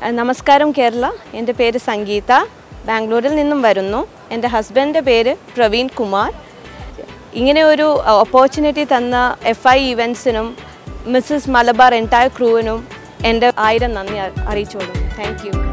അഹ് നമസ്കാരം കേരള എൻ്റെ പേര് സംഗീത ബാംഗ്ലൂരിൽ നിന്നും വരുന്നു എൻ്റെ ഹസ്ബൻഡിൻ്റെ പേര് പ്രവീൺ കുമാർ ഇങ്ങനെ ഒരു ഓപ്പർച്യൂണിറ്റി തന്ന എഫ് ഐ ഇവൻസിനും മിസ്സസ് മലബാർ എൻറ്റയർ ക്രൂവിനും എൻ്റെ ആയിരം നന്ദി അ- അറിയിച്ചോളും താങ്ക് യു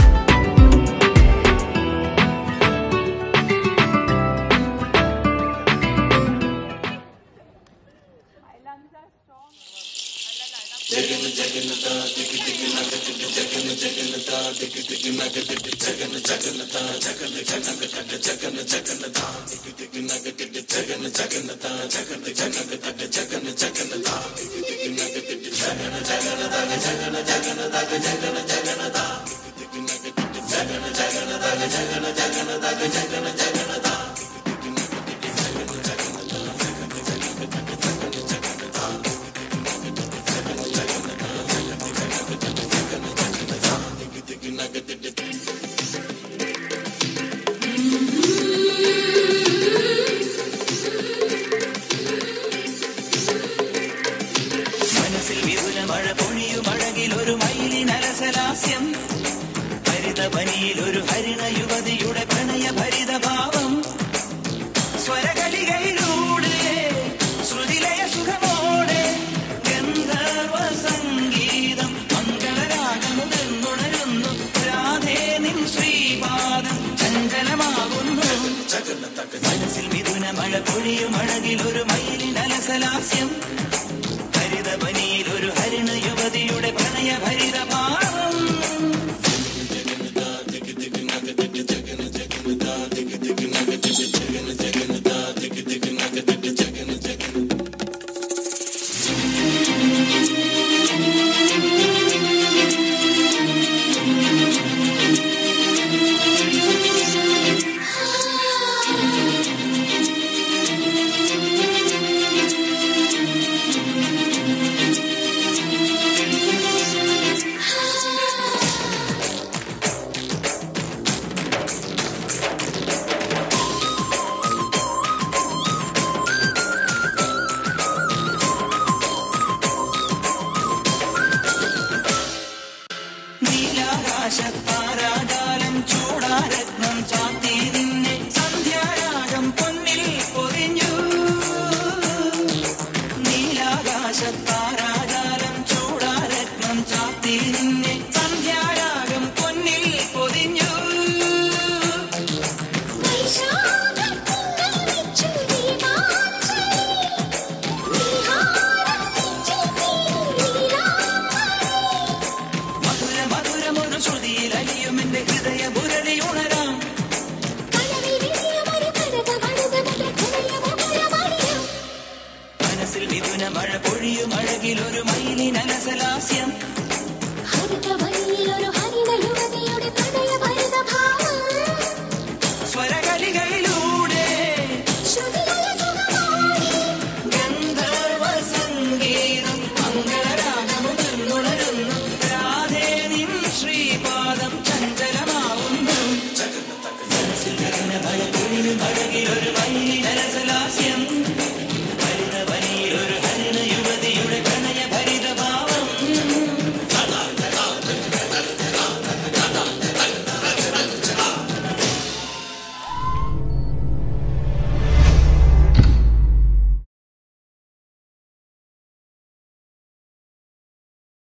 മനസ്സിൽ വിപുല മഴ പൊഴിയും അഴകിൽ ഒരു മയിലിനലസലാസ്യം ഹരിതപനിയിൽ ഒരു ഹരിണ യുവതിയുടെ പ്രണയ ഭരിതഭാവം സ്വരകളികയിലൂടെ ശ്രുതിലയ സുഖമോടെ ഗന്ധർവ സംഗീതം മംഗളരാഗമുടന്നുണരുന്നു രാധേ നിൻ ശ്രീപാദം ചഞ്ചലമാകുന്നു മനസ്സിൽ മിഥുന മഴ പൊഴിയും അഴകിൽ ഒരു മയിലിനലസലാസ്യം ഹരിതപനിയിൽ ഒരു ഹരിണ യുവതിയുടെ പ്രണയ ഭരിതഭാവം നീലാകാശത്താരാകാലം ചൂടാരത്നം ചാത്തി നിന്നെ സന്ധ്യാരാഗം പൊന്നിൽ പൊതിഞ്ഞു നീലാകാശത്താരാകാലം ചൂടാരത്നം ചാത്തി നിന്നെ സന്ധ്യാരാഗം പൊന്നിൽ പൊതിഞ്ഞു മധുര മധുരമൊരു ശ്രുതിയിൽ അലിയും എന്റെ ഹൃദയ മുരളി ഉണരാം മനസ്സിൽ മിഥുന മഴ പൊഴിയും അഴകിൽ ഒരു മയിലിനലസലാസ്യം